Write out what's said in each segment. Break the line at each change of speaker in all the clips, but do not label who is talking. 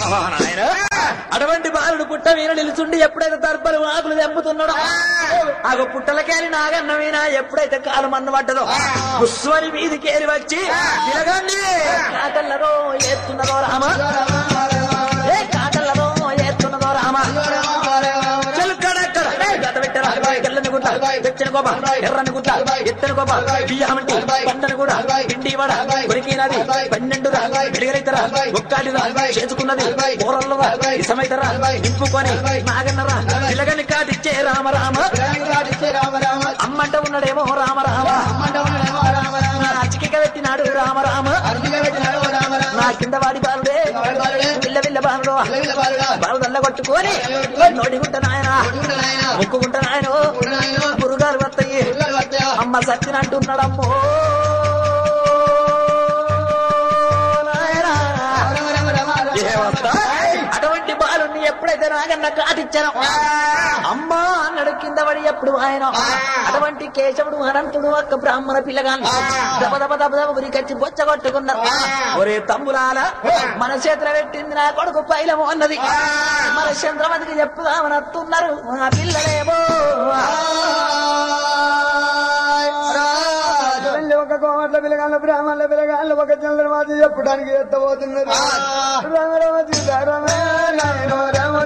నాయనా అటువంటి బాలుడు పుట్ట మీద నిలుచుండి ఎప్పుడైతే తర్పలు ఆకులు తెంపుతున్నాడో ఆగ పుట్టలకేరి నాగన్న మీద ఎప్పుడైతే కాలు మన్న పడ్డదో పుష్వని మీదికేరి వచ్చి తిరగండి కాకల్లరో ఎత్తున్నదో రామ ఏ కాకల్లరో ఎత్తున్నదో రామ చెలుక్కడక్కడ గత పెట్టరా తెల్లని గుడ్డ తెచ్చిన గోప ఎర్రని గుడ్డ ఎత్తని గోప బియ్యమంటి పండని కూడా పిండి వడ కొరికినది పన్నెండు విడిగలైతరా ఒక్కటిరా చేసుకున్నది కూరల్లో ఇసమైతరా నింపుకొని నాగన్నరా ఇలగని కాటిచ్చే రామ రామ అమ్మంట ఉన్నాడేమో రామ రామ నా చికిక పెట్టినాడు రామ రామ నా కింద వాడి బాలుడే పిల్ల పిల్ల బాలుడు బాలు దల్ల కొట్టుకొని నోడిగుంట నాయన ముక్కుగుంట నాయన పురుగాలు వస్తాయి అమ్మ సత్యనంటున్నాడమ్మో నాయనా. ఏమత్తా? అటువంటి బాలుని ఎప్పుడైతే నాగన్న కాటిచ్చాను అమ్మా అన్నాడు కింద పడి ఎప్పుడు ఆయన అటువంటి కేశవుడు అనంతుడు ఒక్క బ్రాహ్మణ పిల్లగాను దబ దబ దబ దబ ఉరికచ్చి బొచ్చ కొట్టుకున్నారు ఒరే తమ్ములాల మన చేతుల పెట్టింది నా కొడుకు పైలము అన్నది మన చంద్రమతికి చెప్పుదామని వస్తున్నారు ఆ పిల్లలేమో
వెళ్ళి ఒక కోమట్ల పిల్లగాళ్ళ బ్రాహ్మణుల పిల్లగాళ్ళు ఒక చంద్రమాతి చెప్పడానికి ఎత్తబోతున్నారు రామ రామ సీతారామ నాయనో రామ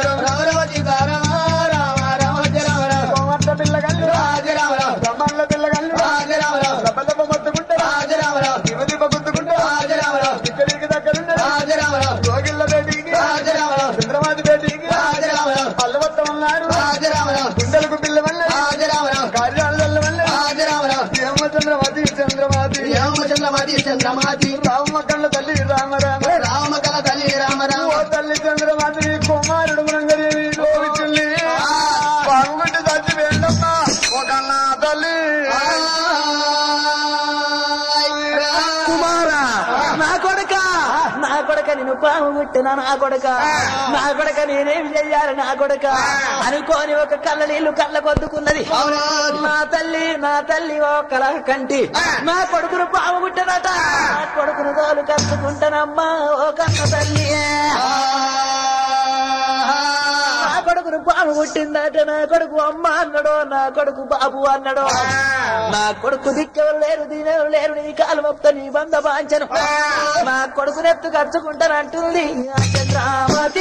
కోమట్ల పిల్లగాళ్ళు బ్రహ్మణుల పిల్లగాళ్ళు దెబ్బ దెబ్బ మొత్తుకుంటే దివ దిబ్బ గుద్దుకుంటే ఇక్కడికి దగ్గరుండే గోగిళ్ళ బేటికి చంద్రమాతి బేటికి పల్లవత్తం ఉన్నారు గుండెలకు పిల్ల వల్ల కార్యాల వల్ల చంద్రమాతి చంద్రమాతి
చంద్రమతి చంద్రమతి
రామ కళ్ళ తల్లి రామ రామ
రామ కల తల్లి రామ రామ
ఓ తల్లి చంద్రమాతి కుమారుడు మృంగదేవి గోవిచుల్లి బాగుంటే చచ్చి వెళ్ళమ్మా ఒక నా తల్లి
కుమారా నా కొడుక నా కొడుక నేను పాము పుట్టిన నా కొడుక నా కొడుక నేనేం చెయ్యాలి నా కొడుక అనుకోని ఒక కళ్ళ నీళ్లు కళ్ళ కొద్దుకున్నది నా తల్లి నా తల్లి ఓ కల కంటి నా కొడుకును పాము పుట్టినట నా కొడుకును తోలు కట్టుకుంటానమ్మా ఓ కన్న తల్లి నా కొడుకును పాము పుట్టిందట నా కొడుకు అమ్మ అన్నాడో నా కొడుకు బాబు అన్నాడో నా కొడుకు దిక్కెవరు లేరు దీనెవరు లేరు నీ కాలు మొత్తం నీ బంద పాంచను నా కొడుకు నెత్తు ఖర్చుకుంటానంటుంది ఆ చంద్రావతి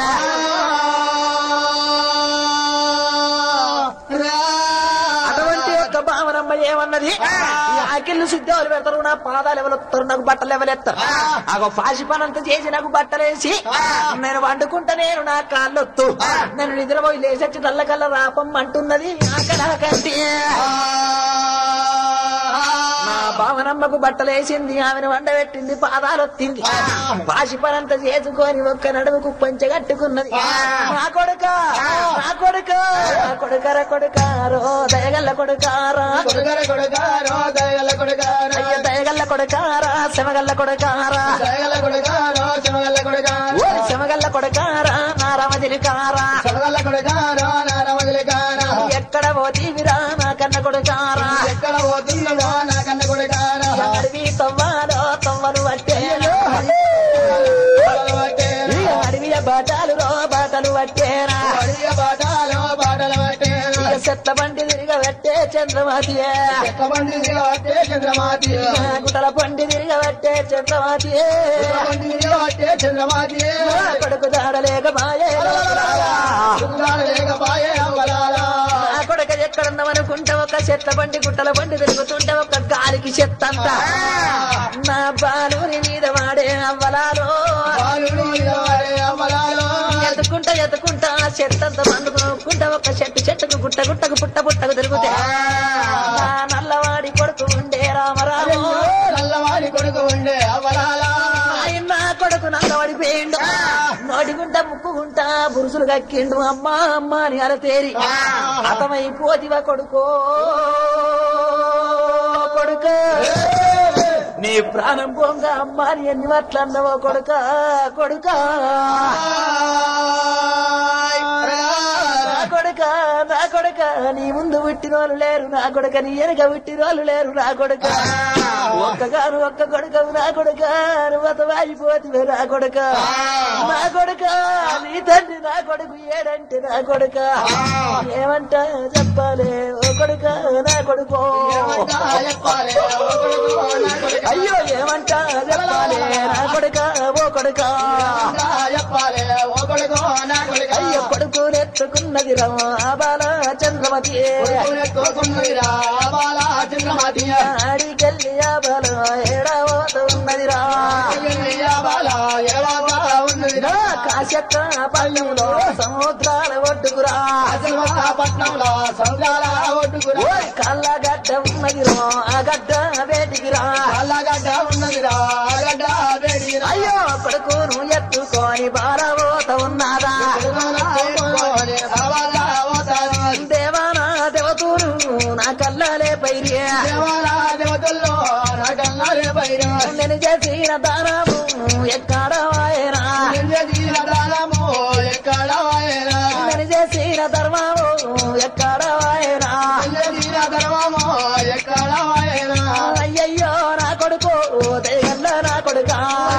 అటువంటి యొక్క భావనమ్మ ఏమన్నది ఈ ఆకిళ్ళు సిద్ధేవాళ్ళు పెడతారు నా పాదాలు ఎవరెత్తారు నాకు బట్టలు ఎవరెత్తారు ఆగో పాసి పనంతా చేసి నాకు బట్టలేసి నేను వండుకుంటా నేను నా కాళ్ళొత్తు నేను నిద్రపోయి లేచొచ్చి నల్లకల్ల రాపం అంటున్నది ఆకలి కంటి నా భావనమ్మకు బట్టలేసింది ఆమెను వండబెట్టింది పాదాలు ఒత్తింది పాసి పనంతా చేసుకొని ఒక్క నడుముకు పంచె కట్టుకున్నది నా కొడుక నా కొడుక నా కొడుకర కొడుకారో దయగల్ల కొడుకారా
కొడుకర కొడుకారో దయగల కొడుకారో
అయ్య దయగల్ల కొడుకారా శమగల్ల కొడుకారా
దయగల కొడుకారో శమగల్ల కొడుకారో
ఓ శమగల్ల కొడుకారా నా రమదిరికారా
శమగల్ల కొడుకారో నారమదిలికారో
ఎక్కడ పోతీవిరా నా కన్న కొడుకారా
ఎక్కడ పోతుందో నా కన్న కొడుకారో
అడవి తవ్వాలో తవ్వలు పట్టేను ఈ అడవి బాటాలు రో బాటలు పట్టేనా
బాటాలో బాటలు పట్టేను
ఇక చెత్త బండి తిరగబట్టే చంద్రమాతియే
బండి పట్టే చంద్రమాతి
గుటల పండి తిరగబట్టే చంద్రమాతియే
పట్టే చంద్రమాతి
నా కొడుకు దాడలేక మాయే
లేకపాయే అవ్వలాలా
నా కొడుకు ఎక్కడున్నామనుకుంటే ఒక చెత్త బండి గుట్టల బండి తిరుగుతుంటే ఒక గాలికి చెత్త అంతా నా బాలుని మీద వాడే అవ్వలాలో
బాలుడు నిలబడే అవ్వలాలో
ఎత్తుకుంటా ఎత్తుకుంటా ఆ చెత్త అంతా పండుకుంటా ఒక చెట్టు చెట్టుకు గుట్ట గుట్టకు పుట్ట పుట్టకు తిరుగుతే నా నల్లవాడి కొడుకు ఉండే రామరాము
నల్లవాడి కొడుకు ఉండే అవ్వలాలా
ఆయన నా కొడుకు నల్లవాడిపోయిండు నోటిగుంట ముక్కుగుంట బురుసులు కక్కిండు అమ్మా అమ్మా అని అలతేరి అతమైపోతివా కొడుకో కొడుక నీ ప్రాణం పోంగ అమ్మా అని ఎన్ని మాటలన్నావో కొడుక కొడుక నా కొడుక నా కొడుక కొడుక నీ ముందు పుట్టినోళ్ళు లేరు నా కొడుక నీ వెనక పుట్టినోళ్ళు లేరు నా కొడుక ఒక్కగాను ఒక్క కొడుక నా కొడుక నువ్వతవాయిపోతివే నా కొడుక నా కొడుక నీ తండ్రి నా కొడుకు ఏడంటే నా కొడుక ఏమంట చెప్పాలి ఓ కొడుక నా కొడుకు
చెప్పాలి ఓ కొడుకు నా కొడుకు
అయ్యో ఏమంట చెప్పాలి నా కొడుక ఓ కొడుక
చెప్పాలి ఓ కొడుకు నా కొడుకు
అయ్యో కొడుకు నెత్తుకున్నది రమా బాల చంద్రమతి
కొడుకున్నదిరా బాల చంద్రమతి
ఆడికెళ్ళి ఆ బాల ఏడవత ఉన్నదిరా
బాల ఎడవాగా ఉన్నదిరా
కాశక్క పల్లెంలో సముద్రాల ఒడ్డుకురా
పట్నంలో సముద్రాల ఒడ్డుకురా
ఓయ్ కళ్ళగడ్డ ఉన్నదిరా ఆ గడ్డ వేటికిరా
అల్లగడ్డ ఉన్నదిరా గడ్డ వేడిరా
అయ్యో కొడుకును ఎత్తుకొని బాలవోత ఉన్నారా దేవానా దేవతూరు నా కళ్ళలే పైరియా నేను చేసిన దానము ఎక్కడ వాయనా నేను చేసిన ధర్మము ఎక్కడ వాయనా అయ్యయ్యో నా కొడుకు దేగల్ల నా కొడుకా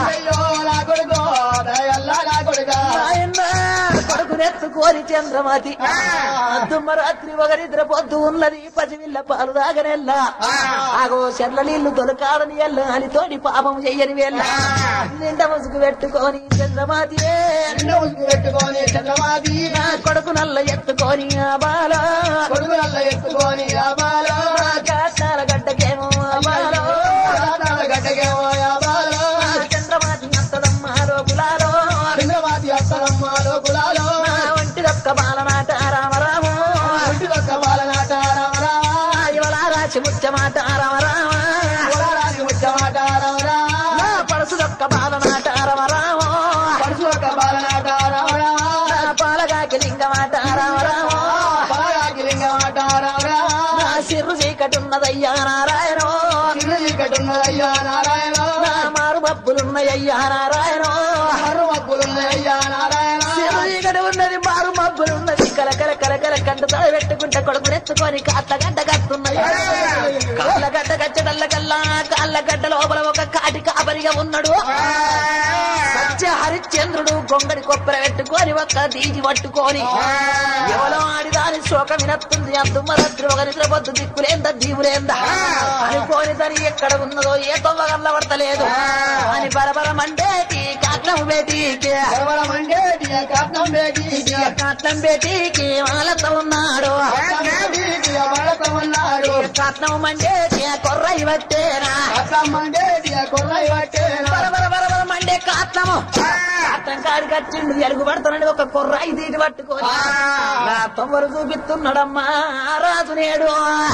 నాయన్న కొడుకు నెత్తుకోరి చంద్రమతి తుమ్మరాత్రి ఒకరిద్ర పొద్దు ఉన్నది పసివిల్ల పాలు దాగనెల్లా ఆగో చెర్ల నీళ్లు దొరకాలని ఎల్ల అని తోడి పాపం చెయ్యని వెళ్ళ నిండ ముసుగు పెట్టుకొని చంద్రమతి
పెట్టుకొని చంద్రమాది
నా కొడుకు నల్ల ఎత్తుకొని ఆ బాల
కొడుకు నల్ల ఎత్తుకొని రాబాలో
కాటాల గడ్డకేమో ఆ బాల
గడ్డకేమో రాబాలో
చంద్రమతి అంతదమ్మ రోగులాలో
చంద్రమాతి అత్తలమ్మ లోకులాలో
నా ఒంటిదొక్క బాలనాట రామరాము
ఒక్క బాలనాట రామ రామ
ఇవల రాచి ముచ్చమాట రామరామ
కులరాజు ముచ్చమాట రామ రామ
నా పడుసుదొక్క బాలనాట రామరామ
పరుసు ఒక బాలనాట రామ రామ
నా పాలగాకి లింగమాట రామరామ
పారాకి లింగమాట రామ రామ
నా సిర్రు చీకటున్నదయ్యా నారాయణ
ఇల్లు చీకటున్నదయ్యా నారాయణ
నా మారు మబ్బులున్నయ్యా నారాయణ
మర్రు మబ్బులున్నయ్యా నారాయణ
సిర్రు చీకటి ఉన్నది మారు మబ్బులున్నది కలకల కలకల కంట తల పెట్టుకుంటే కొడుకు నెత్తుకొని కాళ్ళ గడ్డ కత్తున్నాయి కాళ్ళ గడ్డ కచ్చడల్ల కల్లా కాళ్ళ గడ్డ లోపల ఒక కాటి కాపరిగా ఉన్నాడు సత్య హరిశ్చంద్రుడు గొంగడి కొప్పర పెట్టుకొని ఒక్క దీజి పట్టుకొని ఎవరో ఆడిదాని శోకం వినత్తుంది అద్దుమరద్రి ఒక నిద్రపొద్దు దిక్కులేందా దీవులేందా అనుకోని దాని ఎక్కడ ఉన్నదో ఏ తొవ్వగల్ల పడతలేదు అని బరబర మండేటి కాట్లం బేటీకి
సర్వల మండేటి కట్నం బేటి
కాట్లం బేటీకి వాళ్ళతో ఉన్నాడు
వాళ్ళతో ఉన్నాడు
కాట్నం మండేటి కొర్రై పట్టేనా
కట్నం మండేటి కొల్లై పట్టేనా
బరబర బరబర మండే కాట్లము కాట్లం కాడికి వచ్చిండు ఎలుగు పడుతున్నాడు ఒక కొర్రాయి తీటి పట్టుకొని నా తొమ్మరు చూపిస్తున్నాడమ్మా రాజు నేడు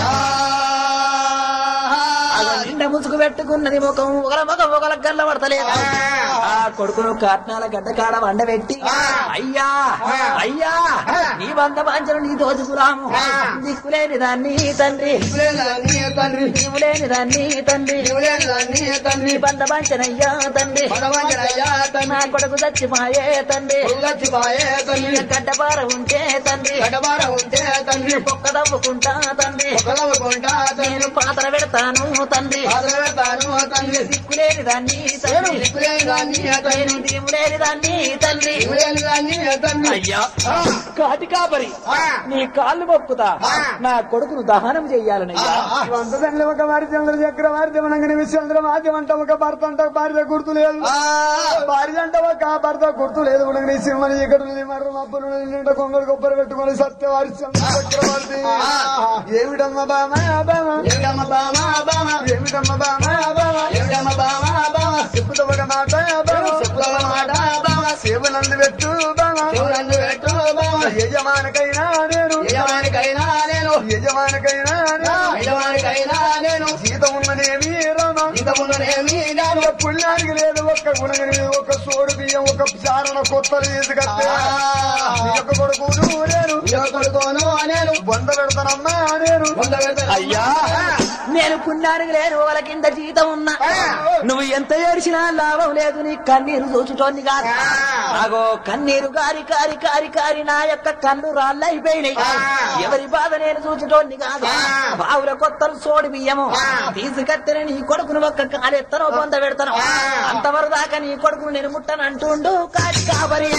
అలా నిండా ముసుగు పెట్టుకున్నది ముఖం ఒకల ముఖం ఒకల గల్ల పడతలేదు ఆ కొడుకును కాట్నాల గడ్డ కాడ వండబెట్టి అయ్యా అయ్యా నీ బంధ పాంచను నీ దోచుకురాము దిక్కులేని దాన్ని తండ్రి
నీ తండ్రి
నీవులేని దాన్ని తండ్రి
నీ తండ్రి
నీ బంధ పాంచనయ్యా తండ్రి
భగవంతుడయ్యా తండ్రి
నా కొడుకు చచ్చిపోయే తండ్రి
ఉల్లచ్చిపాయే తండ్రి
గడ్డపార ఉంటే తండ్రి
గడబార ఉంటే తండ్రి
పొక్క దవ్వుకుంటా తండ్రి
ఒకలవుకుంటా తండ్రి
నేను పాత్ర పెడతాను తండ్రి
పాత్ర పెడతాను తండ్రి
దిక్కులేని దాన్ని తండ్రి
దిక్కులేని దాన్ని తండ్రి
నేను దీవులేని దాన్ని తండ్రి
దిక్కులేని దాన్ని తండ్రి
అయ్యా కాటి కాపరి నీ కాళ్ళు మొక్కుతా నా కొడుకును దహనం చెయ్యాలనయ్యా
వంటదండ్రి ఒక వారి చంద్ర చక్రవారి మనగని విశ్వంద్ర మాధ్యం అంట ఒక భర్త అంట భార్య గుర్తు లేదు భార్య అంట ఒక భర్త గుర్తు లేదు ఉనగని సింహని ఇక్కడ మర్ర మబ్బులు నిండా కొంగలు కొబ్బరి పెట్టుకుని సత్యవారి చంద్ర చక్రవర్తి ఏమిటమ్మ బామ బామ
ఏమిటమ్మ బామ బామ
ఏమిటమ్మ బామ బామ
ఏమిటమ్మ బామ బామ
చెప్పుతో ఒక మాట బామ
చెప్పుల మాట బామ
సేవలందు పెట్టు బామ
శివులందు పెట్టు బామ
యజమానికైనా నేను
యజమానికైనా నేను
యజమానికైనా నేను
యజమానికైనా నేను
జీతం ఉన్నదేమి రామ
ఇంతకుముందునేమి నేను
ఒక పుణ్యానికి లేదు ఒక్క గుణగని ఒక్క సోడు బియ్యం ఒక చారణ కొత్తలు తీసుకొస్తే నీ యొక్క కొడుకు నేను
కొడుకోను నేను
వంద పెడతానమ్మా నేను
వంద పెడతాను
అయ్యా నేను పుణ్యానికి లేని వాళ్ళ కింద జీతం ఉన్నా నువ్వు ఎంత ఏడిచినా లాభం లేదు నీ కన్నీరు చూచుటోంది కాదు అగో కన్నీరు కారి కారి కారి కారి నా యొక్క కన్ను రాళ్ళు అయిపోయినాయి ఎవరి బాధ నేను చూచుటోంది కాదు బావుల కొత్తలు సోడి బియ్యము తీసుకత్తిన నీ కొడుకును ఒక్క కాలెత్తనో పొంద పెడతాను అంతవరకు దాకా నీ కొడుకును నేను ముట్టను అంటుండు కాటి కాబరి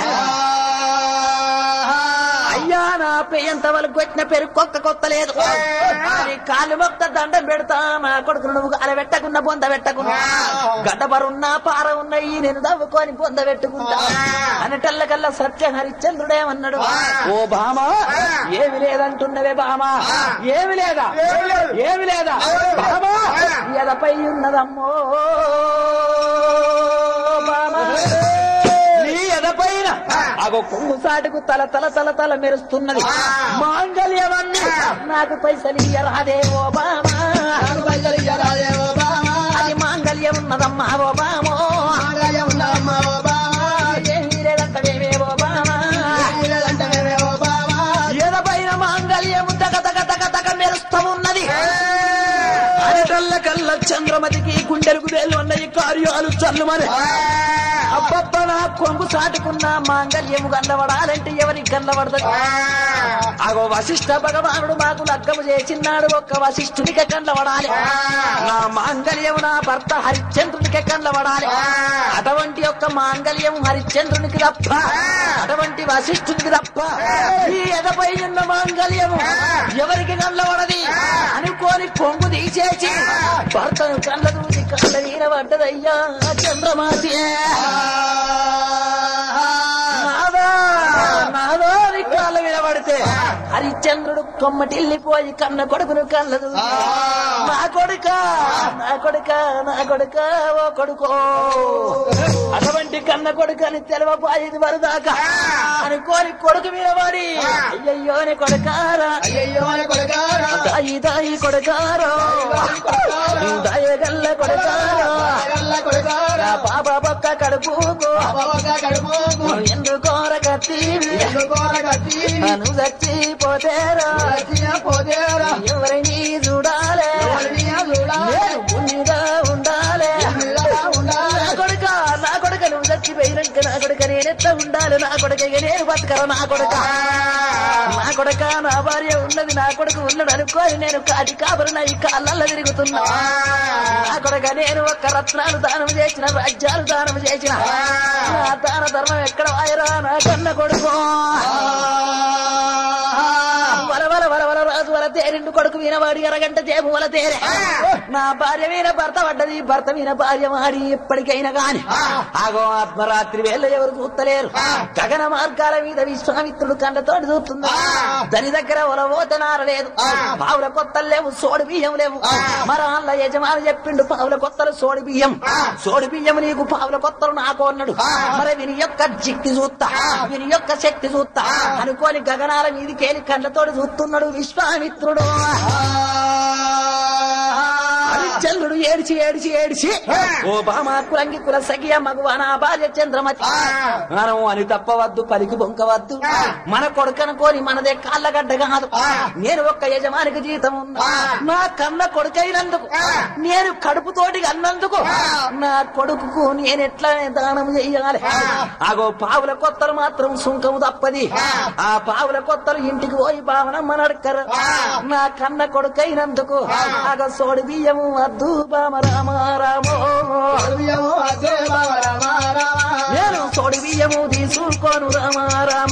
అయ్యా నా పేయంత వాళ్ళకి వచ్చిన పేరు కొక్క కొత్త లేదు నీ కాలు మొక్క దండం పెడతా నా కొడుకును నువ్వు కాల పెట్టకున్నా బొంద పెట్టుకున్నా గడ్డబరున్నా పార ఉన్నాయి నేను దవ్వుకొని బొంద పెట్టుకుంటా అనటల్లకల్లా సత్య హరిశ్చంద్రుడేమన్నాడు ఓ బామా ఏమి లేదంటున్నవే బామా ఏమి లేదా ఏమి లేదా బామా ఎదపై ఉన్నదమ్మో బామా నీ ఎదపైన అగో కొంగు సాటుకు తల తల తల తల మెరుస్తున్నది మాంగళ్యమన్నీ నాకు పైసలు ఇయ్యరాదే ఓ బామా అది మాంగళ్యం ఉన్నదమ్మా ఓ బామో ఏమీ లేదంటవేమే ఓ బామా ఎదపైన మాంగళ్యము తగ తగ తగ తగ మెరుస్తూ ఉన్నది అరటల్ల కల్ల చంద్రమతికి గుండెలకు వేలు ఉన్నాయి కార్యాలు చల్లుమని అబ్బబ్బ నా కొంగు సాటుకున్న మాంగళ్యము గండవడాలంటే ఎవరికి గండవడదు అగో వశిష్ఠ భగవానుడు మాకు లగ్గము చేసినాడు ఒక్క వశిష్ఠునికే కండ్లవడాలి నా మాంగళ్యము నా భర్త హరిశ్చంద్రునికే కండ్లవడాలి అటువంటి యొక్క మాంగళ్యం హరిశ్చంద్రునికి తప్ప అటువంటి వశిష్ఠునికి తప్ప ఈ ఎదపై ఉన్న మాంగళ్యము ఎవరికి కండ్లవడది అనుకోని కొంగు తీసేసి భర్తను కళ్ళ దూసి కళ్ళ వీరబడ్డదయ్యా చంద్రమాసి నాదా నాదా నీ కాళ్ళ వినబడితే హరిశ్చంద్రుడు కొమ్మటిల్లిపోయి కన్న కొడుకును కళ్ళదు నా కొడుక నా కొడుక నా కొడుక ఓ కొడుకో అటువంటి కన్న కొడుకు అని తెలవపోయేది వరదాకా అనుకోని కొడుకు వినబడి అయ్యయ్యో నీ కొడుకారా దాయి దాయి కొడుకారో దయగల్ల కొడుకారో నా పాప పక్క కడుపుకో ఎందుకోరక తీవి నన్ను చచ్చిపోతేరా ఎవరిని చూడాలే నేను పుణ్యగా ఉండాలే నా కొడుక నా కొడుక నువ్వు చచ్చిపోయినాక నా కొడుక నేనెట్లా ఉండాలి నా కొడుక ఇక నేను బతకరా నా కొడుక నా కొడుక నా భార్య ఉన్నది నా కొడుకు ఉన్నాడు అనుకోని నేను కాటి కాబరు ఈ కాళ్ళల్లో తిరుగుతున్నా నా కొడుక నేను ఒక్క రత్నాలు దానం చేసిన రాజ్యాలు దానం చేసిన నా దాన ధర్మం ఎక్కడ వాయరా నా కన్న కొడుకు వల వల వల వల రాజు వల తేరిండు కొడుకు వినవాడి అరగంట చేపు వల తేరే నా భార్య మీద భర్త పడ్డది భర్త మీద భార్య మాడి ఎప్పటికైనా గాని ఆగో ఆత్మరాత్రి వేళ ఎవరు చూస్తలేరు గగన మార్గాల మీద విశ్వామిత్రుడు కళ్ళతోటి చూస్తుంది దాని దగ్గర ఒలవోత నారలేదు పావుల కొత్తలు లేవు సోడి బియ్యం లేవు మరాళ్ళ యజమాని చెప్పిండు పావుల కొత్తలు సోడి బియ్యం సోడి బియ్యం నీకు పావుల కొత్తలు నాకు అన్నాడు మరి వీని యొక్క జిక్కి చూస్తా వీని యొక్క శక్తి చూస్తా అనుకోని గగనాల మీదికేలి కళ్ళతోటి చూస్తున్నాడు విశ్వామిత్రుడు హరిశ్చంద్రుడు ఏడిచి ఏడిచి ఏడిచి ఓ బామా కులంగి కుల సఖియ మగువ నా భార్య చంద్రమతి మనం అని తప్పవద్దు పలికి బొంకవద్దు మన కొడుకనుకోని మనదే కాళ్ళగడ్డ కాదు నేను ఒక్క యజమానికి జీతం ఉన్నా నా కన్న కొడుకైనందుకు నేను కడుపుతోటి అన్నందుకు నా కొడుకుకు నేను ఎట్లా దానం చెయ్యాలి ఆగో పావుల కొత్తలు మాత్రం సుంకము తప్పది ఆ పావుల కొత్తలు ఇంటికి పోయి భావనమ్మ నడకరు నా కన్న కొడుకైనందుకు ఆగో సోడి బియ్యము వద్దు బామ రామ రామో నేను సోడి బియ్యము తీసుకోను రామ రామ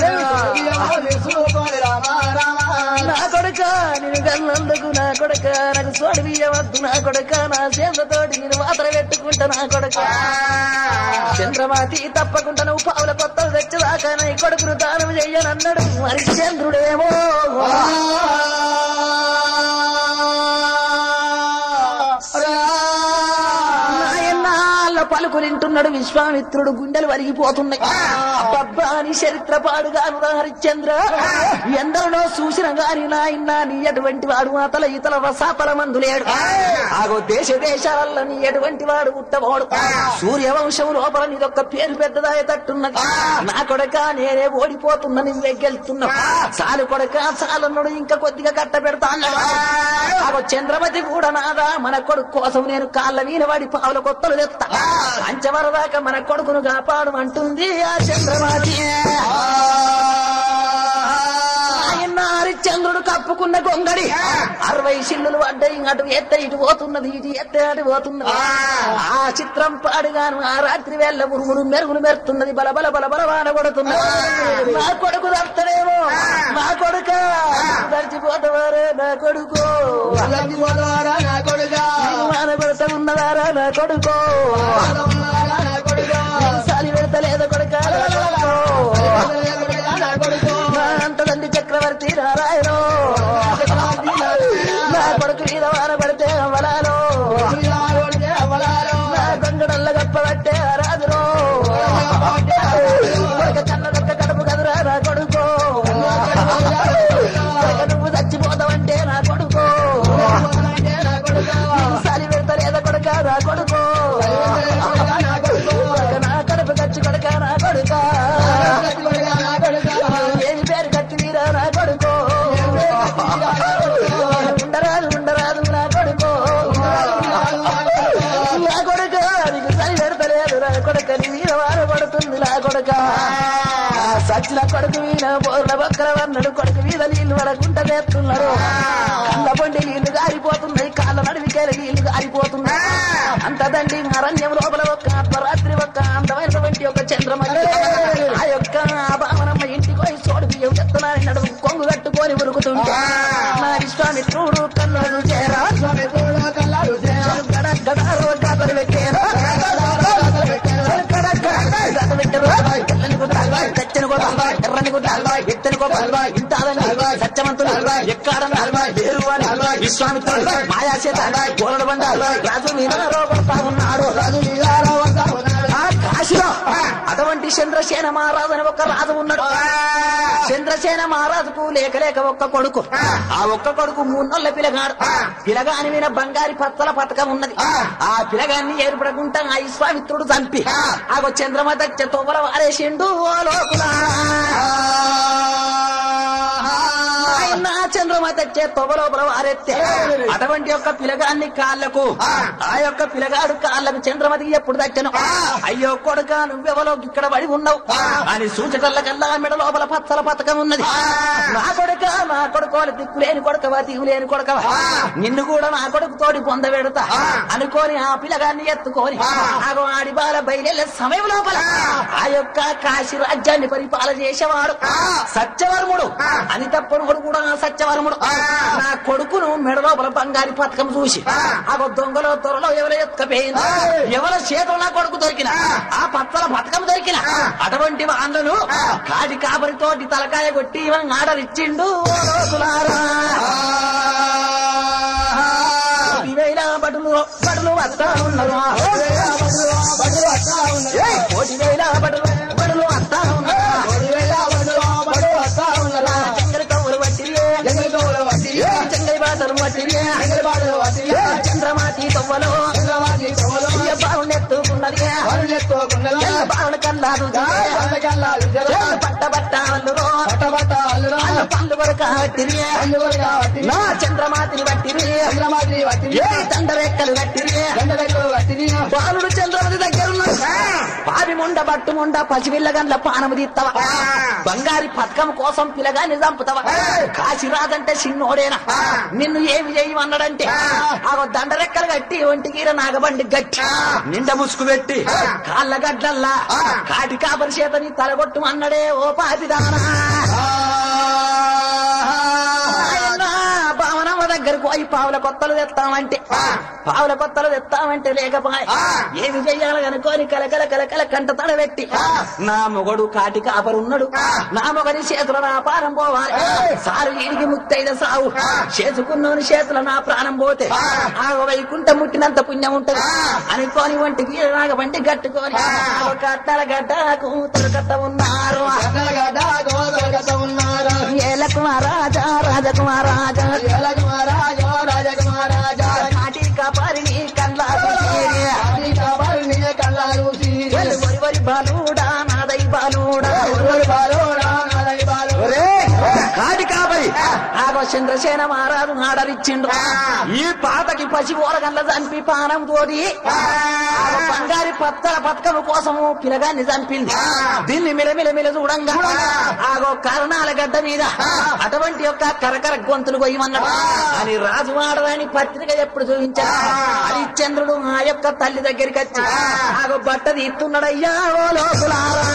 నా కొడుక నేను గల్లందుకు నా కొడుక నాకు సోడి బియ్యం వద్దు నా కొడుక నా చేతులతోటి నేను మాత్రం పెట్టుకుంటా నా కొడుక చంద్రమాతి తప్పకుండా నువ్వు పావుల కొత్తలు తెచ్చదాకా నీ కొడుకును దానం చెయ్యనన్నాడు హరిశ్చంద్రుడేమో నాయనాళ్ళ పలుకులింటున్నాడు విశ్వామిత్రుడు గుండెలు వరిగిపోతున్నాయి అబ్బబ్బా అని చరిత్ర పాడుగాను రా హరిశ్చంద్ర ఎందరినో చూసిన గాని నాయన నీ ఎటువంటి వాడు అతల ఇతల రసాతల మందులేడు ఆగో దేశ దేశాలలో నీ ఎటువంటి వాడు ఉట్టబోడు సూర్యవంశం లోపల నీదొక్క పేరు పెద్దదాయతట్టున్నది నా కొడక నేనే ఓడిపోతున్నా నీ వెగ్గెళ్తున్నా చాలు కొడక చాలన్నాడు ఇంకా కొద్దిగా కట్ట పెడతా అన్నాడు ఆగో చంద్రమతి కూడా నాదా మన కొడుకు కోసం నేను కాళ్ళ మీద వాడి పావుల కొత్తలు తెస్తా అంచవరదాకా మన కొడుకును కాపాడు అంటుంది ఆ చంద్రమతి ఆయన హరిశ్చంద్రుడు కప్పుకున్న గొంగడి అరవై సిల్లులు పడ్డాయి అటు ఎత్త ఇటు పోతున్నది ఇటు ఎత్త అటు పోతున్నది ఆ చిత్రం పాడుగాను ఆ రాత్రి వేళ ఉరుములు మెరుగులు మెరుతున్నది బల బల బల బల వాన కొడుతున్నది నా కొడుకు తప్పుతాడేమో నా కొడుక తడిచిపోతావారే నా కొడుకు
అల్లరి పోతావారా నా కొడుకా
వాన కొడత ఉన్నదారా నా కొడుకో
ఉన్నవారా నా కొడుకా
సాలి పెడతలేదో కొడుక
నా కొడుకు
నా అంత తండ్రి చక్రవర్తి నారాయణో నా కొడుకు మీద వాన పడితే అమలాలో నా గంగడల్ల గప్పబట్టే రాజురో కొడుక కన్నడొక్క కడుపు కదురా నా కొడుకో కొడుక నువ్వు చచ్చిపోతావంటే నా కొడుకో సాలి పెడతలేదో కొడుక నా కొడుకో కొడుక నా కడుపు కచ్చి కొడుక నా కొడుక ఏమి పేరు కత్తి వీరా నా కొడుకో ఉండరాదు ఉండరాదు నా కొడుకో నా కొడుక నీకు సరి పెడతలేదు నా కొడుక నీ మీద వార పడుతుంది నా కొడుక సచ్చిన కొడుకు మీద బోర్ల బక్కల వన్నడు కొడుకు మీద నీళ్లు పడకుండా వేస్తున్నాడు కళ్ళ పొండి నీళ్లు గారిపోతున్నాయి కాళ్ళ నడివికేల నీళ్లు గారిపోతున్నాయి అంత దండి అరణ్యం లోపల ఒక అర్ధరాత్రి ఒక అందమైనటువంటి ఒక చంద్రమతి ఆ యొక్క భావనమ్మ ఇంటికి పోయి చోడు బియ్యం చెత్తనాన్ని నడుము కొంగు కట్టుకొని ఉరుకుతుంటే నా విశ్వామిత్రుడు కన్నులు చేరా గడ గడారో కాపరి పెట్టేరా గడ గడ గడ పెట్టరు తెల్లని గుడ్డ తెచ్చని గుడ్డ ఎర్రని గుడ్డ ఎత్తని గొప్ప ఇంతాదని సత్యవంతుడు ఎక్కాడని వేరు అని విశ్వామిత్రుడు మాయాచేత గోలడు బండ రాజు మీద రోగడతా ఉన్నాడు ఆ కాశీలో అటువంటి చంద్రసేన మహారాజు అని ఒక రాజు ఉన్నాడు చంద్రసేన మహారాజుకు లేక లేక ఒక్క కొడుకు ఆ ఒక్క కొడుకు మూన్నొల్ల పిలగాడు పిలగాని మీద బంగారి పత్తల పథకం ఉన్నది ఆ పిలగాన్ని ఏర్పడకుండా ఆ విశ్వామిత్రుడు చంపి ఆగో చంద్రమత తొవ్వల వారేసిండు ఓ లోకులా ఆయన చంద్రమత తొవ్వలోపల వారెత్తే అటువంటి యొక్క పిలగాన్ని కాళ్ళకు ఆ యొక్క పిలగాడు కాళ్ళకు చంద్రమతికి ఎప్పుడు తట్టను అయ్యో కొడుక నువ్వెవలో ఇక్కడ పడి ఉన్నావు అని సూచకల్ల కల్లా మెడ లోపల పచ్చల పథకం ఉన్నది నా కొడుక నా కొడుకు దిక్కు లేని కొడుకవా దిగు లేని కొడుకవా నిన్ను కూడా నా కొడుకు తోడి పొందబెడతా అనుకోని ఆ పిలగాన్ని ఎత్తుకొని ఆగో ఆడి బాల బయలుదేరే సమయం లోపల ఆ యొక్క కాశీ రాజ్యాన్ని పరిపాలన చేసేవాడు సత్యవర్ముడు అని తప్పనుడు కూడా సత్యవర్ముడు నా కొడుకును మెడ లోపల బంగారి పథకం చూసి ఆగో దొంగలో త్వరలో ఎవరో ఎత్తుకపోయింది ఎవరో చేతులు నా కొడుకు దొరికిన ఆ పచ్చల పథకం దొరికిన అటువంటి వాళ్ళను కాడి కాపరితోటి తలకాయ కొట్టి ఇవన్ ఆర్డర్ ఇచ్చిండు ఓ రోజులారా ఇవేళ బడులు బడులు వస్తా ఉన్నారు ఏయ్, కోటి వేల బడులు బడులు వస్తా ఉన్నారు జంగలి కవ్వులు వట్టిరియే ఏ జంగలి బాటలు వట్టిరియే ఏ చంద్రమాతి తవ్వలు ఏ బావునెత్తుకున్నది ఏ బావున కల్లాదు పట్ట పట్ట అల్లురో అల్ల పళ్ళు వరక వట్టిరియే నా చంద్రమాతిని వట్టిరియే ఏ దండరెక్కలు వట్టిరియే బాలుడు చంద్రమతి దగ్గర ఉన్నాడు పావి ముండ బట్టు ముండ పసిపిల్ల గండ్ల పానము తీస్తావా బంగారి పథకం కోసం పిల్లగాన్ని చంపుతావా కాశీ రాదంటే చిన్నోడేనా నిన్ను ఏమి చేయమన్నాడంటే ఆ దండరెక్కలు కట్టి ఒంటికీర నాగబండి గట్టి నిండ ముసుగు పెట్టి కాళ్ళ గడ్లల్లా కాటి కాపరి చేతని తలగొట్టు అన్నడే ఓ పాపిదానా ఆయన భావనమ్మ దగ్గరకు పోయి పావుల కొత్తలు తెస్తామంటే పావుల పత్తలు తెస్తామంటే లేకపాయ ఏమి చెయ్యాలనుకోని కలకల కలకల కంట తడబెట్టి నా మొగడు కాటి కాపరున్నాడు నా మొగని చేతుల నా ప్రాణం పోవాలి సారు ఈడికి ముత్తైద సావు చేసుకున్నోని చేతుల నా ప్రాణం పోతే ఆ వైకుంఠ ముట్టినంత పుణ్యం ఉంటది అనుకోని వంటికి నాగ వంటి కట్టుకొని ఆ కట్టల గడ్డ కూతురు కట్ట ఉన్నారు
గడ్డ గోదరగత ఉన్నారు
ఏలకుమారాజా రాజకుమారాజా
రాజకుమారాజా రాజకుమారాజా
కాటి కాపారిని కల్లా
ఆది కావాలని కళ్ళారు
వరి వరి బాలుడా నాదై బాలుడా
బాలోడా నాదై బాలో
కాటి కాపరి ఆగో చంద్రసేన మహారాజు ఆడరిచ్చిండు ఈ పాతకి పసి ఓరగండ్ల చంపి పానం తోటి ఆగో బంగారి పత్తల పథకం కోసము పిలగాన్ని చంపింది దీన్ని మిలమిల మిల చూడంగా ఆగో కారణాల గడ్డ మీద అటువంటి యొక్క కరకర గొంతులు కొయ్యమన్నాడు అని రాజు ఆడదాని పత్రిక ఎప్పుడు చూపించాడు హరిశ్చంద్రుడు ఆ యొక్క తల్లి దగ్గరికి వచ్చి ఆగో బట్ట తీస్తున్నాడయ్యా ఓ లోకులారా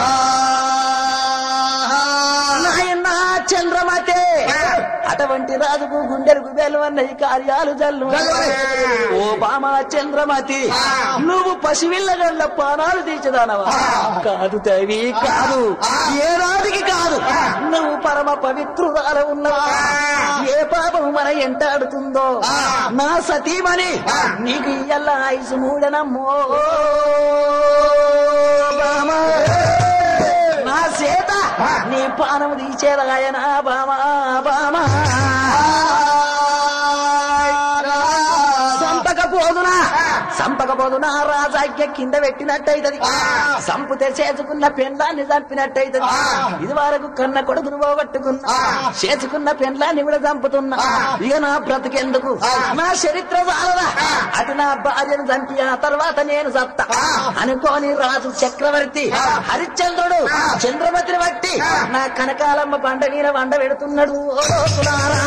నాయనా చంద్రమతే అటువంటి రాజుకు గుండెలకు వెలువన్నది కార్యాలు జల్లు ఓ బామా చంద్రమతి నువ్వు పసివిల్లగళ్ళ పానాలు తీర్చదానవా కాదు తవి కాదు ఏ రాజుకి కాదు నువ్వు పరమ పవిత్రురాల ఉన్నవా ఏ పాపము మన ఎంటాడుతుందో నా సతీమణి నీకు ఇయ్యల్ల ఆయుసు మూడనమ్మో బామా నా చేత నీ పానము తీసేదాయన బామా బామా సంపకపోదునా సంపకపోదునా రాజాజ్ఞ కింద పెట్టినట్టయితది సంపుతే చేసుకున్న పెండ్లాన్ని చంపినట్టయితది ఇది వరకు కన్న కొడుకును పోగొట్టుకున్నా చేసుకున్న పెండ్లాన్ని కూడా చంపుతున్నా ఇక నా బ్రతికెందుకు నా చరిత్ర చాలదా అది నా భార్యను చంపి ఆ తర్వాత నేను సత్తా అనుకోని రాజు చక్రవర్తి హరిశ్చంద్రుడు చంద్రమతిని బట్టి నా కనకాలమ్మ పంట మీద వండ పెడుతున్నాడు ఓ లోకులారా.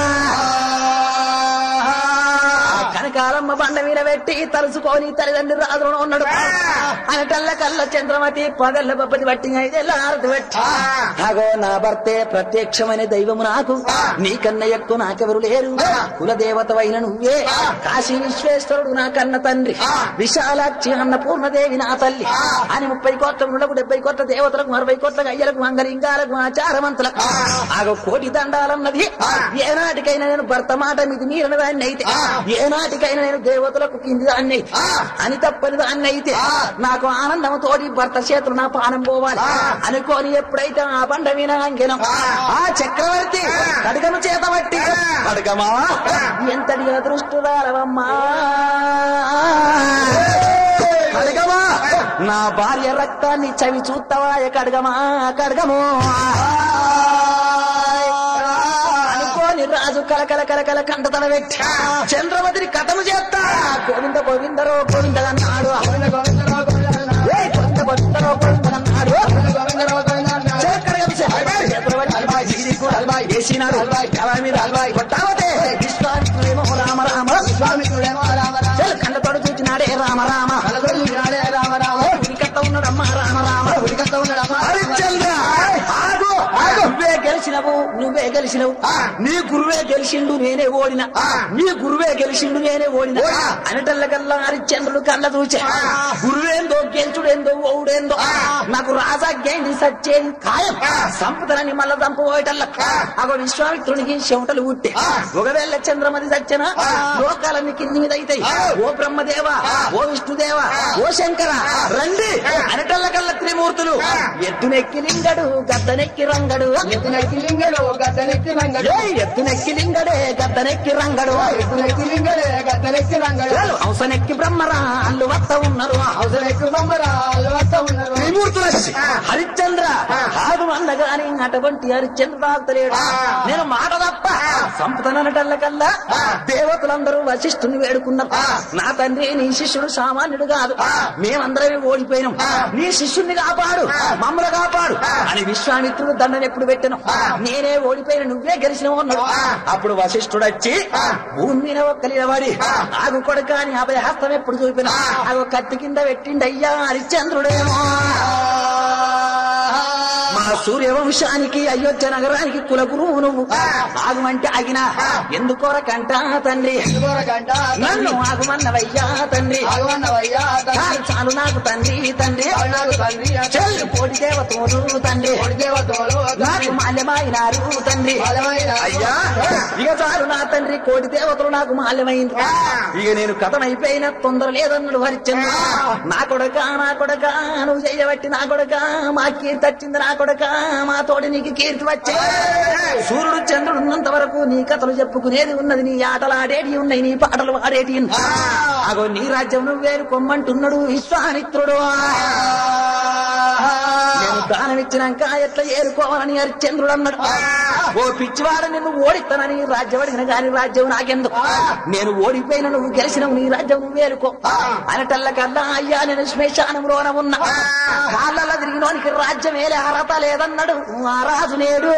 ఆ కనకాలమ్మ బండ మీద పెట్టి తలుసుకొని తల్లిదండ్రి రాజులో ఉన్నాడు అనటల్ల కల్ల చంద్రమతి పగళ్ళ బొబ్బది పట్టి ఐదేళ్ళ ఆరతి పెట్టి అగో నా భర్తే ప్రత్యక్షమైన దైవము నాకు నీకన్న ఎక్కువ నాకెవరు లేరు కులదేవతవైన నువ్వే కాశీ విశ్వేశ్వరుడు నా కన్న తండ్రి విశాలాక్షి అన్న పూర్ణదేవి నా తల్లి అని ముప్పై కోట్ల ముళ్ళకు డెబ్బై కోట్ల దేవతలకు అరవై కోట్ల అయ్యలకు మంగళింగాలకు ఆచారవంతులకు ఆగో కోటి దండాలన్నది ఏనాటికైనా నేను భర్త మాట మీది మీరని దాన్ని అయితే ఏనాటికైనా నేను దేవతలకు కింది దాన్ని అయితే అని తప్పని దాన్ని అయితే నాకు ఆనందం తోటి భర్త చేతులు నా పానం పోవాలి అనుకోని ఎప్పుడైతే ఆ బండ మీద అంకెనం ఆ చక్రవర్తి కడగము చేత బట్టి కడగమా ఎంతటి అదృష్టురాలవమ్మా కడగమా నా భార్య రక్తాన్ని చవి చూస్తావా కడగమా కడగము అనుకోని రాజు కలకల కలకల కంట తల పెట్టి చంద్రమతిని కథము చేస్తా గోవింద గోవిందరో గోవిందన్నాడు ఏయ్, గోవింద గోవిందరో గోవిందన్నాడు వేసినాడు ఎవరి మీద కొట్టావతే విశ్వామిత్రుడేమో రామ రామ చల్ కళ్ళతోడు చూచినాడే రామ రామ ఉరికట్ట ఉన్నాడమ్మా రామ రామ హరిశ్చంద్ర ఆగు నువ్వే గెలిచినవు నువ్వే గెలిచినవు నీ గురువే గెలిచిండు నేనే ఓడిన నీ గురువే గెలిచిండు నేనే ఓడిన అనటల్ల కల్లా హరిశ్చంద్రుడు కళ్ళ చూచే గురువేందో గెలుచుడేందో ఓడేందో నాకు రాజాజ్ఞైంది సచ్చేది ఖాయం సంపదలని మళ్ళా చంపబోయేటల్ల అగో విశ్వామిత్రునికి చెమటలు ఉట్టే ఒకవేళ చంద్రమతి సచ్చిన లోకాలన్నీ కింది మీద అవుతాయి ఓ బ్రహ్మదేవ ఓ విష్ణుదేవ ఓ శంకర రండి అనటల్ల కల్ల త్రిమూర్తులు ఎత్తునెక్కి లింగడు గద్దనెక్కి రంగడు
లింగడు గద్దెనెక్కి రంగడు
ఏయ్, ఎత్తునెక్కి లింగడే గద్దనెక్కి రంగడు
ఎత్తునెక్కి లింగడే గద్దెనెక్కి రంగడు
హంసనెక్కి బ్రహ్మరా అల్లు వత్త ఉన్నారు
అవసరెక్కి బొమ్మరాలు వస్తా ఉన్నారు
త్రిమూర్తులు వచ్చి, హరిశ్చంద్ర కాదు అన్నగాని అటువంటి హరిశ్చంద్ర తాగుతలేడు నేను మాట తప్ప సంపదనటల్ల కల్లా దేవతలందరూ వశిష్ఠుని వేడుకున్నారు నా తండ్రి నీ శిష్యుడు సామాన్యుడు కాదు మేమందరమే ఓడిపోయినాం నీ శిష్యుణ్ణి కాపాడు మమ్మల్ని కాపాడు అని విశ్వామిత్రుడు దండను ఎప్పుడు పెట్టను నేనే ఓడిపోయిన నువ్వే గెలిచినవు అన్నాడు అప్పుడు వశిష్ఠుడు వచ్చి భూమి మీద ఒక్క నిలబడి ఆగు కొడుక అని అభయ హస్తం ఎప్పుడు చూపిన ఆగు కత్తి కింద పెట్టిండి అయ్యా హరిశ్చంద్రుడేమో మా సూర్యవంశానికి అయోధ్య నగరానికి కులగురువు నువ్వు ఆగుమంటే ఆగినా ఎందుకోరకంట తండ్రి
ఎందుకొరకంట
నన్ను ఆగుమన్నవయ్యా తండ్రి
ఆగమన్నవయ్యా
చాలు చాలు నాకు తండ్రి తండ్రి
నాకు తండ్రి
చెల్లు కోటి దేవతోడు తండ్రి
దేవతలు
నాకు మాల్యమైనారు తండ్రి
బలమైన
అయ్యా ఇక చాలు నా తండ్రి కోటి దేవతలు నాకు మాల్యమైంది ఇక నేను కథమైపోయిన తొందర లేదన్నాడు హరిచంద్ర నా కొడక నా కొడక నువ్వు చేయబట్టి నా కొడక మా కీర్తి వచ్చింది నా కొడక మా తోటి నీకు కీర్తి వచ్చే సూర్యుడు చంద్రుడు ఉన్నంత వరకు నీ కథలు చెప్పుకునేది ఉన్నది నీ ఆటలు ఆడేటి ఉన్నాయి నీ పాటలు ఆడేటి ఉన్నాయి. అగో నీ రాజ్యం నువ్వు వేరుకొమ్మంటున్నాడు విశ్వామిత్రుడు నేను దానం ఇచ్చినాక ఎట్లా ఏరుకోవాలని హరిశ్చంద్రుడు అన్నాడు ఓ పిచ్చివాడ నిన్ను ఓడిస్తానని రాజ్యం అడిగిన గాని రాజ్యం నాకెందుకు నేను ఓడిపోయిన నువ్వు గెలిచిన నీ రాజ్యం నువ్వు వేరుకో అనటల్ల కల్లా అయ్యా నేను శ్మశానంలోన ఉన్నా కాళ్ళ తిరిగినోనికి రాజ్యం వేలే అర్హత లేదన్నాడు ఆ రాజు నేడు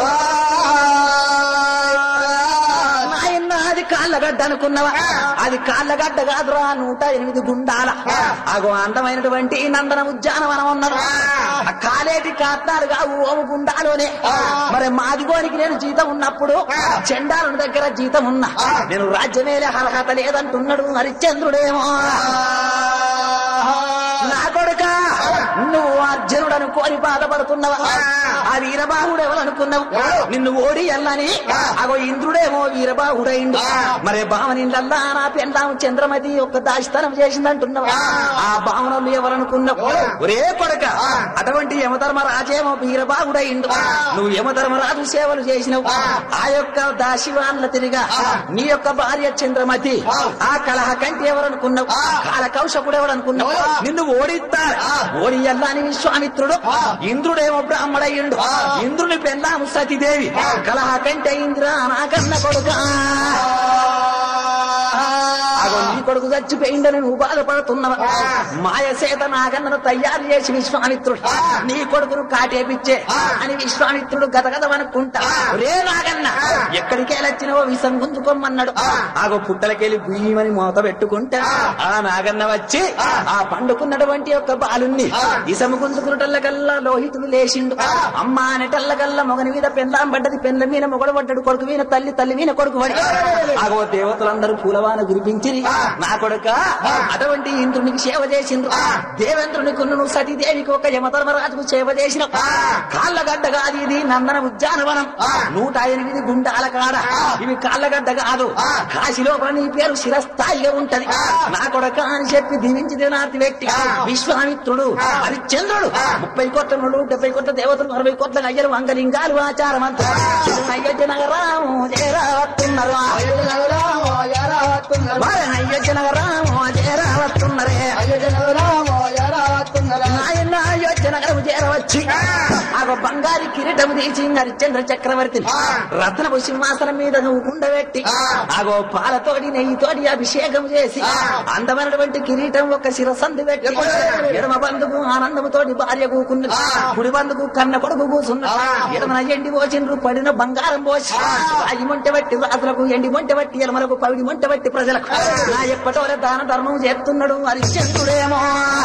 నాయన అది కాళ్ళగడ్డ అనుకున్నవా అది కాళ్ళగడ్డ కాదురా నూట ఎనిమిది గుండాల అగో అందమైనటువంటి నందన ఉద్యానవనం ఉన్నారు ఆ కాలేటి కాత్నాలు కావు ఓము గుండాలోనే మరి మాదిగోనికి నేను జీతం ఉన్నప్పుడు చెండాలను దగ్గర జీతం ఉన్నా నేను రాజ్యమేలే అర్హత లేదంటున్నాడు హరిశ్చంద్రుడేమో నా కొడుక నువ్వు అర్జునుడు అనుకోని బాధపడుతున్నావా ఆ వీరబాహుడు ఎవరనుకున్నావు నిన్ను ఓడి అల్లని అగో ఇంద్రుడేమో వీరబాహుడైండు మరి భావనిండల్లా నా పెండాం చంద్రమతి ఒక దాచితనం చేసిందంటున్నావా ఆ భావనలు ఎవరనుకున్నావు ఒరే కొడక అటువంటి యమధర్మరాజేమో వీరబాహుడైండు నువ్వు యమధర్మరాజు సేవలు చేసినావు ఆ యొక్క దాశివాన్ల తిరిగా నీ యొక్క భార్య చంద్రమతి ఆ కలహ కంటి ఎవరనుకున్నావు కాల కౌశపుడు ఎవరనుకున్నావు నిన్ను ఓడిస్తారు ఓడి అల్లాని విశ్వామిత్రుడు ఇంద్రుడేమో బ్రాహ్మడయ్యుండు ఇంద్రుని పెళ్ళాము సతీదేవి కలహ కంటే ఇంద్ర నాకన్న కొడుకా అగో నీ కొడుకు చచ్చిపోయిందని నువ్వు బాధపడుతున్నావా మాయ చేత నాగన్నను తయారు చేసి విశ్వామిత్రుడు నీ కొడుకును కాటేపిచ్చే అని విశ్వామిత్రుడు గదగదమనుకుంటా రే నాగన్న ఎక్కడికి వచ్చినవో విసం గుంజుకోమన్నాడు ఆగో పుట్టలకెళ్ళి గుయ్యమని మూత పెట్టుకుంటా ఆ నాగన్న వచ్చి ఆ పండుకున్నటువంటి యొక్క బాలుణ్ణి ఇసము గుంజుకున్నటల్లకల్లా లోహితుడు లేచిండు అమ్మ అనేటల్లకల్లా మొగని మీద పెండ్లాం పడ్డది పెండ్ల మీద మొగడు పడ్డాడు కొడుకు మీద తల్లి తల్లి మీద కొడుకు పడి ఆగో దేవతలందరూ పూలవాన గురిపించిరి నా కొడుక అటువంటి ఇంద్రునికి సేవ చేసిండ్రు దేవేంద్రునికి నువ్వు సతీదేవికి ఒక యమధర్మరాజుకు సేవ చేసిన కాళ్ళగడ్డ కాదు ఇది నందన ఉద్యానవనం నూట ఎనిమిది గుండాల కాడ ఇవి కాళ్ళగడ్డ కాదు కాశీలోపల నీ పేరు శిరస్థాయిగా ఉంటది నా కొడక అని చెప్పి దీవించి దినార్తి వ్యక్తి విశ్వామిత్రుడు హరిశ్చంద్రుడు ముప్పై కోట్ల నుండు డెబ్బై కోట్ల దేవతలు అరవై కోట్ల అయ్యలు అంగలింగాలు ఆచారం అంతా అయోధ్య నగరాము చేరావస్తున్నారు వారి అయోధ్య నగరాము చేరావస్తున్నారే నాయన అయోధ్య నగరం చేరవచ్చి ఆగో బంగారి కిరీటము తీసి హరిశ్చంద్ర చక్రవర్తిని రత్నపు సింహాసనం మీద నువ్వు కుండబెట్టి ఆగో పాలతోటి నెయ్యితోటి అభిషేకం చేసి అందమైనటువంటి కిరీటం ఒక శిరసంది పెట్టి ఎడమ బంధుకు ఆనందముతోటి భార్య కూకున్నది కుడి బంధుకు కన్న కొడుకు కూసున్నది ఎడమన ఎండి పోసిండ్రు పడిన బంగారం పోసి రాయి మొంట బట్టి రాజులకు ఎండి మొంట బట్టి ఎలమలకు పవిడి మొంట బట్టి ప్రజలకు నా ఎప్పటోరే దాన ధర్మం చేస్తున్నాడు హరిశ్చంద్రుడేమో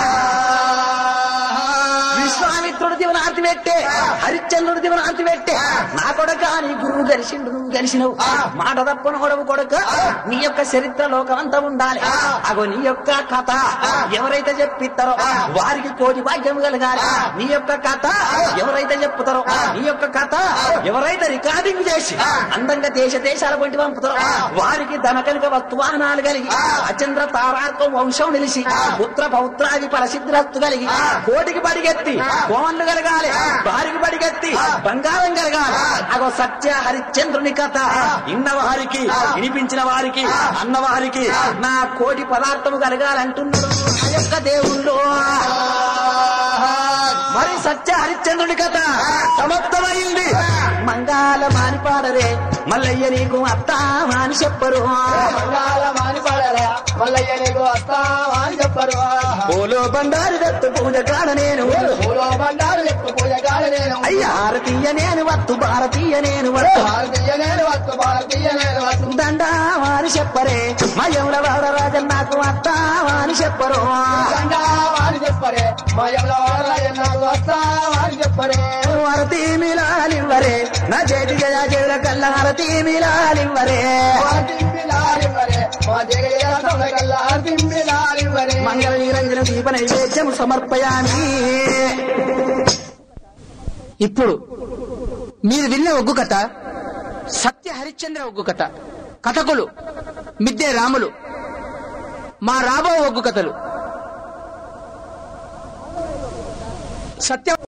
విశ్వామిత్రుడు దివనార్తి పెట్టే హరిశ్చంద్రుడు దివనార్తి పెట్టే నా కొడక నీ గురువు గెలిచిండు నువ్వు గెలిచినవు మాట తప్పను కొడవు కొడక నీ యొక్క చరిత్ర లోకమంతా ఉండాలి అగో నీ యొక్క కథ ఎవరైతే చెప్పిస్తారో వారికి కోటి భాగ్యం కలగాలి నీ యొక్క కథ ఎవరైతే చెప్తారో నీ యొక్క కథ ఎవరైతే రికార్డింగ్ చేసి అందంగా దేశ దేశాల వంటి పంపుతారో వారికి ధనకనిక వస్తువాహనాలు కలిగి అచంద్ర తారార్కం వంశం నిలిచి పుత్ర పౌత్రాది పరసిద్ధిరస్తు కలిగి కోటికి పడిగెత్తి కోమన్లు కలగాలి భార్యకి పడిగెత్తి బంగారం కలగాలి అగో సత్య హరిశ్చంద్రుని కథ ఇన్న వారికి వినిపించిన వారికి అన్న వారికి నా కోటి పదార్థము కలగాలంటున్నాడు ఆ యొక్క దేవుళ్ళు మరి సత్య హరిశ్చంద్రుని కథ సమాప్తమైంది మంగాల మానిపాడరే మల్లయ్య నీకు అత్త అని చెప్పరు
మల్లయ్య నీకు వస్తావా అని చెప్పరు
పోలో బండారు దత్తు పూజ కాడ నేను
పూలో బండారు ఎక్కువ పూజగాడు నేను
అయ్యా భారతీయ నేను వత్తు భారతీయ నేను వత్తు
భారతీయ నేను వస్తు భారతీయ నేను వస్తు
దండా అని చెప్పరే మయముల వాడ రాజన్ నాకు అత్త అని చెప్పరు
దండా వాడి చెప్పరే మా ఎవరో నాకు వస్తావా అని చెప్పరే
వారు హారతి మిలాలివ్వరే నా చేతి జయ జయ కళ్ళ హారతి మిలాలివ్వరే మంగళ నిరంజన దీప నైవేద్యం సమర్పయామి ఇప్పుడు మీరు విన్న ఒగ్గు కథ సత్య హరిశ్చంద్ర ఒగ్గు కథ కథకులు మిద్దె రాములు మా రాబో ఒగ్గు కథలు సత్య